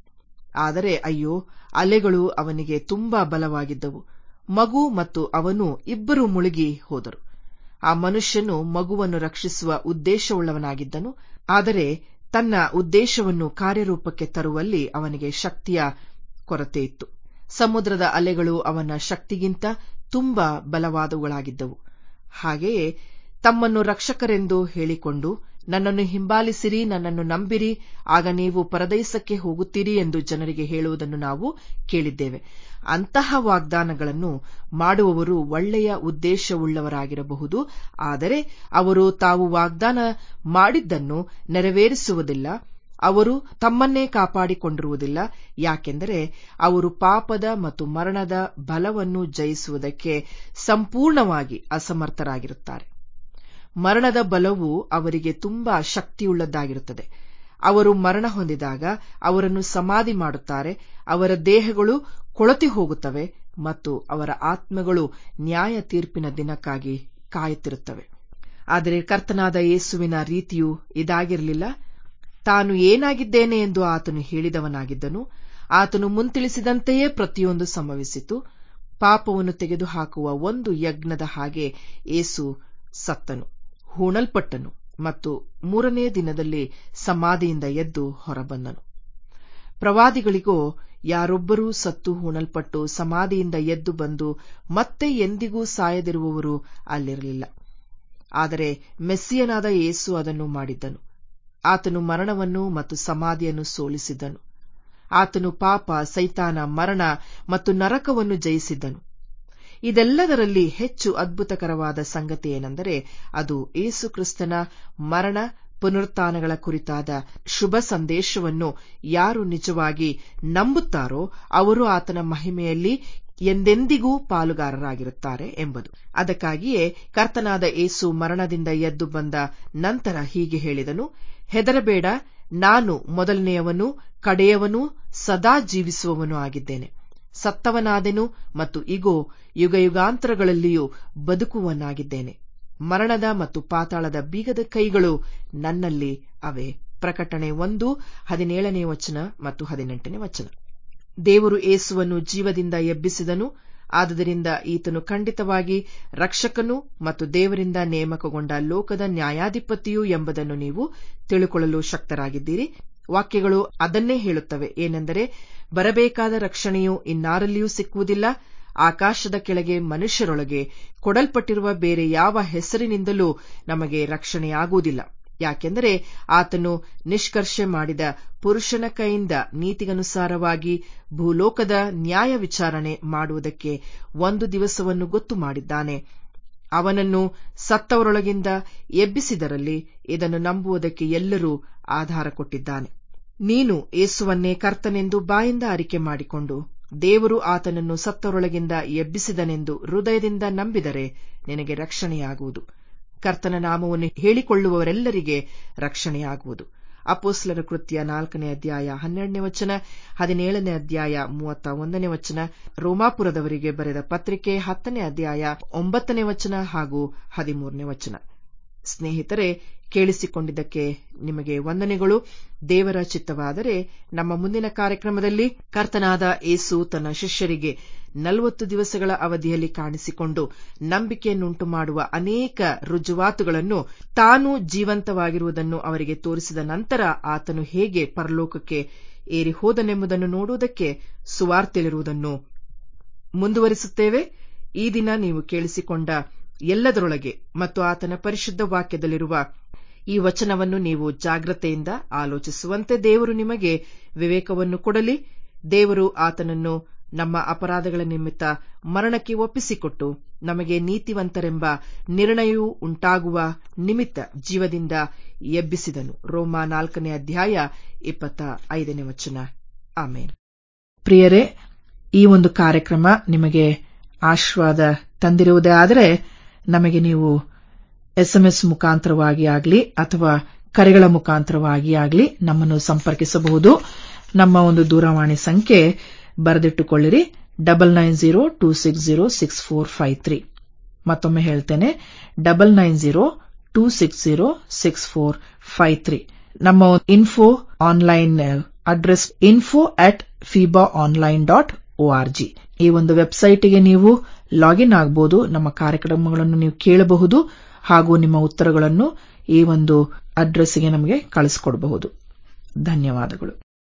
A: ಆದರೆ ಅಯ್ಯೋ ಅಲೆಗಳು ಅವನಿಗೆ ತುಂಬಾ ಬಲವಾಗಿದ್ದವು ಮಗು ಮತ್ತು ಅವನು ಇಬ್ಬರೂ ಮುಳುಗಿ ಹೋದರು ಆ ಮನುಷ್ಯನು ಮಗುವನ್ನು ರಕ್ಷಿಸುವ ಉದ್ದೇಶವುಳ್ಳವನಾಗಿದ್ದನು ಆದರೆ ತನ್ನ ಉದ್ದೇಶವನ್ನು ಕಾರ್ಯರೂಪಕ್ಕೆ ತರುವಲ್ಲಿ ಅವನಿಗೆ ಶಕ್ತಿಯ ಕೊರತೆಯಿತ್ತು ಸಮುದ್ರದ ಅಲೆಗಳು ಅವನ ಶಕ್ತಿಗಿಂತ ತುಂಬಾ ಬಲವಾದವುಗಳಾಗಿದ್ದವು ಹಾಗೆಯೇ ತಮ್ಮನ್ನು ರಕ್ಷಕರೆಂದು ಹೇಳಿಕೊಂಡು ನನ್ನನ್ನು ಹಿಂಬಾಲಿಸಿರಿ ನನ್ನನ್ನು ನಂಬಿರಿ ಆಗ ನೀವು ಪರದೈಸಕ್ಕೆ ಹೋಗುತ್ತೀರಿ ಎಂದು ಜನರಿಗೆ ಹೇಳುವುದನ್ನು ನಾವು ಕೇಳಿದ್ದೇವೆ ಅಂತಹ ವಾಗ್ದಾನಗಳನ್ನು ಮಾಡುವವರು ಒಳ್ಳೆಯ ಉದ್ದೇಶವುಳ್ಳವರಾಗಿರಬಹುದು ಆದರೆ ಅವರು ತಾವು ವಾಗ್ದಾನ ಮಾಡಿದ್ದನ್ನು ನೆರವೇರಿಸುವುದಿಲ್ಲ ಅವರು ತಮ್ಮನ್ನೇ ಕಾಪಾಡಿಕೊಂಡಿರುವುದಿಲ್ಲ ಯಾಕೆಂದರೆ ಅವರು ಪಾಪದ ಮತ್ತು ಮರಣದ ಬಲವನ್ನು ಜಯಿಸುವುದಕ್ಕೆ ಸಂಪೂರ್ಣವಾಗಿ ಅಸಮರ್ಥರಾಗಿರುತ್ತಾರೆ ಮರಣದ ಬಲವು ಅವರಿಗೆ ತುಂಬಾ ಶಕ್ತಿಯುಳ್ಳದ್ದಾಗಿರುತ್ತದೆ ಅವರು ಮರಣ ಹೊಂದಿದಾಗ ಅವರನ್ನು ಸಮಾಧಿ ಮಾಡುತ್ತಾರೆ ಅವರ ದೇಹಗಳು ಕೊಳತಿ ಹೋಗುತ್ತವೆ ಮತ್ತು ಅವರ ಆತ್ಮಗಳು ನ್ಯಾಯ ತೀರ್ಪಿನ ದಿನಕ್ಕಾಗಿ ಕಾಯುತ್ತಿರುತ್ತವೆ ಆದರೆ ಕರ್ತನಾದ ಯೇಸುವಿನ ರೀತಿಯು ಇದಾಗಿರಲಿಲ್ಲ ತಾನು ಏನಾಗಿದ್ದೇನೆ ಎಂದು ಆತನು ಹೇಳಿದವನಾಗಿದ್ದನು ಆತನು ಮುಂತಿಳಿಸಿದಂತೆಯೇ ಪ್ರತಿಯೊಂದು ಸಂಭವಿಸಿತು ಪಾಪವನ್ನು ತೆಗೆದುಹಾಕುವ ಒಂದು ಯಜ್ಞದ ಹಾಗೆ ಏಸು ಸತ್ತನು ಹೂಣಲ್ಪಟ್ಟನು ಮತ್ತು ಮೂರನೇ ದಿನದಲ್ಲಿ ಸಮಾಧಿಯಿಂದ ಎದ್ದು ಹೊರಬಂದನು ಪ್ರವಾದಿಗಳಿಗೋ ಯಾರೊಬ್ಬರೂ ಸತ್ತು ಹೂಣಲ್ಪಟ್ಟು ಸಮಾಧಿಯಿಂದ ಎದ್ದು ಬಂದು ಮತ್ತೆ ಎಂದಿಗೂ ಸಾಯದಿರುವವರು ಅಲ್ಲಿರಲಿಲ್ಲ ಆದರೆ ಮೆಸ್ಸಿಯನಾದ ಯೇಸು ಅದನ್ನು ಮಾಡಿದ್ದನು ಆತನು ಮರಣವನ್ನು ಮತ್ತು ಸಮಾಧಿಯನ್ನು ಸೋಲಿಸಿದ್ದನು ಆತನು ಪಾಪ ಸೈತಾನ ಮರಣ ಮತ್ತು ನರಕವನ್ನು ಜಯಿಸಿದ್ದನು ಇದೆಲ್ಲದರಲ್ಲಿ ಹೆಚ್ಚು ಅದ್ಭುತಕರವಾದ ಸಂಗತಿ ಏನೆಂದರೆ ಅದು ಏಸುಕ್ರಿಸ್ತನ ಮರಣ ಪುನರುತ್ಥಾನಗಳ ಕುರಿತಾದ ಶುಭ ಸಂದೇಶವನ್ನು ಯಾರು ನಿಜವಾಗಿ ನಂಬುತ್ತಾರೋ ಅವರು ಆತನ ಮಹಿಮೆಯಲ್ಲಿ ಎಂದೆಂದಿಗೂ ಪಾಲುಗಾರರಾಗಿರುತ್ತಾರೆ ಎಂಬುದು ಅದಕ್ಕಾಗಿಯೇ ಕರ್ತನಾದ ಏಸು ಮರಣದಿಂದ ಎದ್ದು ಬಂದ ನಂತರ ಹೀಗೆ ಹೇಳಿದನು ಹೆದರಬೇಡ ನಾನು ಮೊದಲನೆಯವನು ಕಡೆಯವನೂ ಸದಾ ಜೀವಿಸುವವನೂ ಆಗಿದ್ದೇನೆ ಸತ್ತವನಾದೆನು ಮತ್ತು ಇಗೋ ಯುಗಯುಗಾಂತರಗಳಲ್ಲಿಯೂ ಬದುಕುವನಾಗಿದ್ದೇನೆ ಮರಣದ ಮತ್ತು ಪಾತಾಳದ ಬೀಗದ ಕೈಗಳು ನನ್ನಲ್ಲಿ ಅವೆ ಪ್ರಕಟಣೆ ಒಂದು ಹದಿನೇಳನೇ ವಚನ ಮತ್ತು ಹದಿನೆಂಟನೇ ವಚನ ದೇವರು ಏಸುವನ್ನು ಜೀವದಿಂದ ಎಬ್ಬಿಸಿದನು ಆದುದರಿಂದ ಈತನು ಖಂಡಿತವಾಗಿ ರಕ್ಷಕನು ಮತ್ತು ದೇವರಿಂದ ನೇಮಕಗೊಂಡ ಲೋಕದ ನ್ಯಾಯಾಧಿಪತಿಯೂ ಎಂಬುದನ್ನು ನೀವು ತಿಳುಕೊಳ್ಳಲು ಶಕ್ತರಾಗಿದ್ದೀರಿ ವಾಕ್ಯಗಳು ಅದನ್ನೇ ಹೇಳುತ್ತವೆ ಏನೆಂದರೆ ಬರಬೇಕಾದ ರಕ್ಷಣೆಯು ಇನ್ನಾರಲ್ಲಿಯೂ ಸಿಕ್ಕುವುದಿಲ್ಲ ಆಕಾಶದ ಕೆಳಗೆ ಮನುಷ್ಯರೊಳಗೆ ಕೊಡಲ್ಪಟ್ಟಿರುವ ಬೇರೆ ಯಾವ ಹೆಸರಿನಿಂದಲೂ ನಮಗೆ ರಕ್ಷಣೆಯಾಗುವುದಿಲ್ಲ ಯಾಕೆಂದರೆ ಆತನು ನಿಷ್ಕರ್ಷೆ ಮಾಡಿದ ಪುರುಷನ ಕೈಯಿಂದ ನೀತಿಗನುಸಾರವಾಗಿ ಭೂಲೋಕದ ನ್ಯಾಯ ವಿಚಾರಣೆ ಮಾಡುವುದಕ್ಕೆ ಒಂದು ದಿವಸವನ್ನು ಗೊತ್ತು ಮಾಡಿದ್ದಾನೆ ಅವನನ್ನು ಸತ್ತವರೊಳಗಿಂದ ಎಬ್ಬಿಸಿದರಲ್ಲಿ ಇದನ್ನು ನಂಬುವುದಕ್ಕೆ ಎಲ್ಲರೂ ಆಧಾರ ಕೊಟ್ಟಿದ್ದಾನೆ ನೀನು ಏಸುವನ್ನೇ ಕರ್ತನೆಂದು ಬಾಯಿಂದ ಅರಿಕೆ ಮಾಡಿಕೊಂಡು ದೇವರು ಆತನನ್ನು ಸತ್ತವರೊಳಗಿಂದ ಎಬ್ಬಿಸಿದನೆಂದು ಹೃದಯದಿಂದ ನಂಬಿದರೆ ನಿನಗೆ ರಕ್ಷಣೆಯಾಗುವುದು ಕರ್ತನ ನಾಮವನ್ನು ಹೇಳಿಕೊಳ್ಳುವವರೆಲ್ಲರಿಗೆ ರಕ್ಷಣೆಯಾಗುವುದು ಅಪೋಸ್ಲರ ಕೃತ್ಯ ನಾಲ್ಕನೇ ಅಧ್ಯಾಯ ಹನ್ನೆರಡನೇ ವಚನ ಹದಿನೇಳನೇ ಅಧ್ಯಾಯ ಮೂವತ್ತ ಒಂದನೇ ವಚನ ರೋಮಾಪುರದವರಿಗೆ ಬರೆದ ಪತ್ರಿಕೆ ಹತ್ತನೇ ಅಧ್ಯಾಯ ಒಂಬತ್ತನೇ ವಚನ ಹಾಗೂ ಹದಿಮೂರನೇ ವಚನ ಸ್ನೇಹಿತರೆ ಕೇಳಿಸಿಕೊಂಡಿದ್ದಕ್ಕೆ ನಿಮಗೆ ವಂದನೆಗಳು ದೇವರ ಚಿತ್ತವಾದರೆ ನಮ್ಮ ಮುಂದಿನ ಕಾರ್ಯಕ್ರಮದಲ್ಲಿ ಕರ್ತನಾದ ಏಸು ತನ್ನ ಶಿಷ್ಯರಿಗೆ ನಲವತ್ತು ದಿವಸಗಳ ಅವಧಿಯಲ್ಲಿ ಕಾಣಿಸಿಕೊಂಡು ನಂಬಿಕೆಯನ್ನುಂಟು ಮಾಡುವ ಅನೇಕ ರುಜುವಾತುಗಳನ್ನು ತಾನು ಜೀವಂತವಾಗಿರುವುದನ್ನು ಅವರಿಗೆ ತೋರಿಸಿದ ನಂತರ ಆತನು ಹೇಗೆ ಪರಲೋಕಕ್ಕೆ ಏರಿ ಹೋದನೆಂಬುದನ್ನು ನೋಡುವುದಕ್ಕೆ ಸುವಾರ್ತೆಲಿರುವುದನ್ನು ಮುಂದುವರಿಸುತ್ತೇವೆ ಈ ದಿನ ನೀವು ಕೇಳಿಸಿಕೊಂಡ ಎಲ್ಲದರೊಳಗೆ ಮತ್ತು ಆತನ ಪರಿಶುದ್ಧ ವಾಕ್ಯದಲ್ಲಿರುವ ಈ ವಚನವನ್ನು ನೀವು ಜಾಗ್ರತೆಯಿಂದ ಆಲೋಚಿಸುವಂತೆ ದೇವರು ನಿಮಗೆ ವಿವೇಕವನ್ನು ಕೊಡಲಿ ದೇವರು ಆತನನ್ನು ನಮ್ಮ ಅಪರಾಧಗಳ ನಿಮಿತ್ತ ಮರಣಕ್ಕೆ ಒಪ್ಪಿಸಿಕೊಟ್ಟು ನಮಗೆ ನೀತಿವಂತರೆಂಬ ನಿರ್ಣಯವು ಉಂಟಾಗುವ ನಿಮಿತ್ತ ಜೀವದಿಂದ ಎಬ್ಬಿಸಿದನು ರೋಮ ನಾಲ್ಕನೇ ಅಧ್ಯಾಯ ಇಪ್ಪತ್ತ ಐದನೇ ವಚನ ಆಮೇನ್ ಪ್ರಿಯರೇ ಈ ಒಂದು ಕಾರ್ಯಕ್ರಮ ನಿಮಗೆ ಆಶೀರ್ವಾದ ತಂದಿರುವುದೇ ಆದರೆ ನಮಗೆ ನೀವು ಎಸ್ಎಂಎಸ್ ಮುಖಾಂತರವಾಗಿ ಆಗಲಿ ಅಥವಾ ಕರೆಗಳ ಮುಖಾಂತರವಾಗಿ ಆಗಲಿ ನಮ್ಮನ್ನು ಸಂಪರ್ಕಿಸಬಹುದು ನಮ್ಮ ಒಂದು ದೂರವಾಣಿ ಸಂಖ್ಯೆ ಬರೆದಿಟ್ಟುಕೊಳ್ಳಿರಿ double nine zero two six zero six four five three ಮತ್ತೊಮ್ಮೆ ಹೇಳ್ತೇನೆ double nine zero two six zero six four five three ನಮ್ಮ info online address info at FIBA online dot O R G ಈ ಒಂದು ವೆಬ್ಸೈಟ್ಗೆ ನೀವು ಲಾಗಿನ್ ಆಗಬಹುದು ನಮ್ಮ ಕಾರ್ಯಕ್ರಮಗಳನ್ನು ನೀವು ಕೇಳಬಹುದು ಹಾಗೂ ನಿಮ್ಮ ಉತ್ತರಗಳನ್ನು ಈ ಒಂದು ಅಡ್ರೆಸ್ಗೆ ನಮಗೆ ಕಳಿಸಿಕೊಡಬಹುದು ಧನ್ಯವಾದಗಳು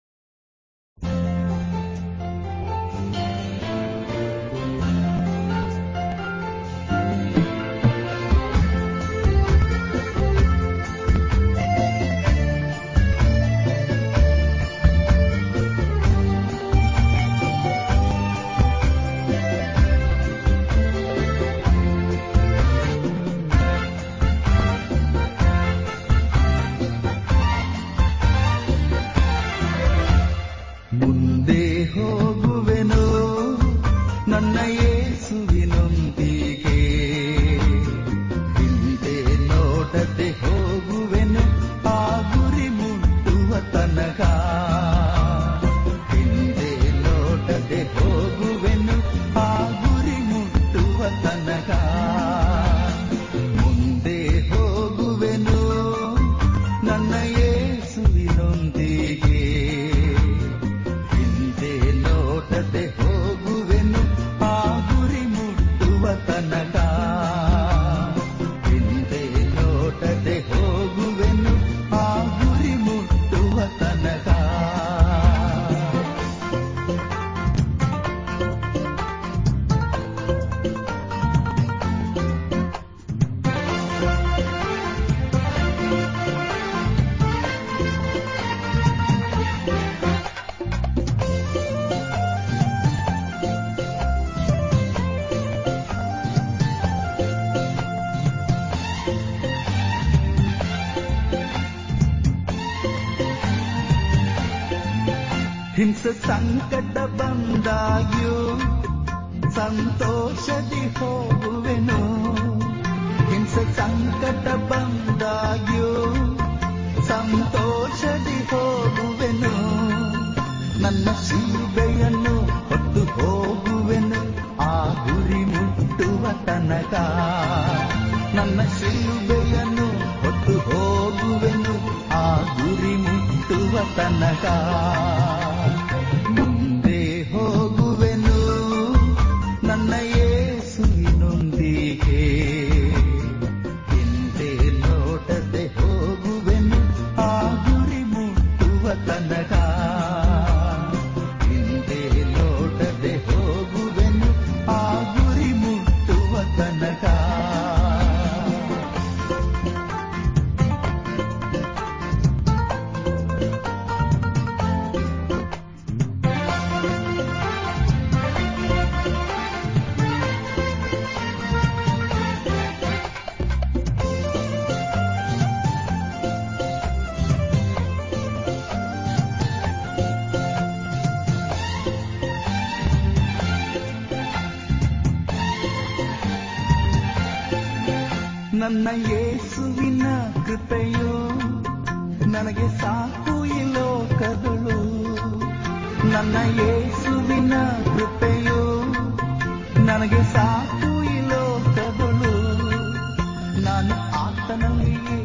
C: ಮುಂದೆ ಹೋಗುವೆನು ನನ್ನ ಯೇಸುವಿನೊಂದಿಗೆ ಹಿಂದೆ ನೋಡದೆ ಹೋಗುವೆನು ಆ ಗುರಿ ಮುಟ್ಟುವ ತನಕ ಹಿಂದೆ ನೋಡದೆ ಹೋಗುವೆನು ಆ ಗುರಿ ಮುಟ್ಟುವ ತನಕ ಮುಂದೆ ಹೋಗುವೆನು ನನ್ನ ಯೇಸುವಿನೊಂದಿಗೆ ಹಿಂದೆ ನೋಡದೆ ಹೋಗುವೆನು ಆ ಗುರಿ ಮುಟ್ಟುವ ತನಕ ಹಿಂದೆ ನೋಡದೆ ಹೋಗುವೆನು ಆ ಗುರಿ ಮುಟ್ಟುವ ತನಕ ಹಿಂಸೆ ಸಂಕಟ ಬಂದಾಗ್ಯೂ ಸಂತೋಷದಿ ಹೋಗುವೆನು ಹಿಂಸೆ ಸಂಕಟ ಬಂದಾಗ್ಯೂ ಸಂತೋಷದಿ ಹೋಗುವೆನು ನನ್ನ ಶಿಲ್ಬೆಯನ್ನು ಹೊತ್ತು ಹೋಗುವೆನು ಆ ಗುರಿ ಮುಟ್ಟುವ ತನಕ ನನ್ನ ಶಿಲ್ಬೆಯನ್ನು ಹೊತ್ತು ಹೋಗುವೆನು ಆ ಗುರಿ ಮುಟ್ಟುವ ತನಕ ಮುಂದೆ ಹೋಗುವೆನು ನನ್ನ ಯೇಸುವಿನೊಂದಿಗೆ ಹಿಂದೆ ನೋಡದೆ ಹೋಗುವೆನು ಆ ಗುರಿ ಮುಟ್ಟುವ ತನಕ ಹಿಂದೆ ನೋಡದೆ ಹೋಗುವೆನು ಆ ಗುರಿ ಮುಟ್ಟುವ ತನಕ ನನ್ನ ಯೇಸುವಿನ ಕೃಪೆಯು ನನಗೆ ಸಾಕು ಈ ಲೋಕದಳು ನನ್ನ ಯೇಸುವಿನ ಕೃಪೆಯು ನನಗೆ ಸಾಕು ಈ ಲೋಕದಳು ನಾನು ಆತನಲ್ಲಿಯೇ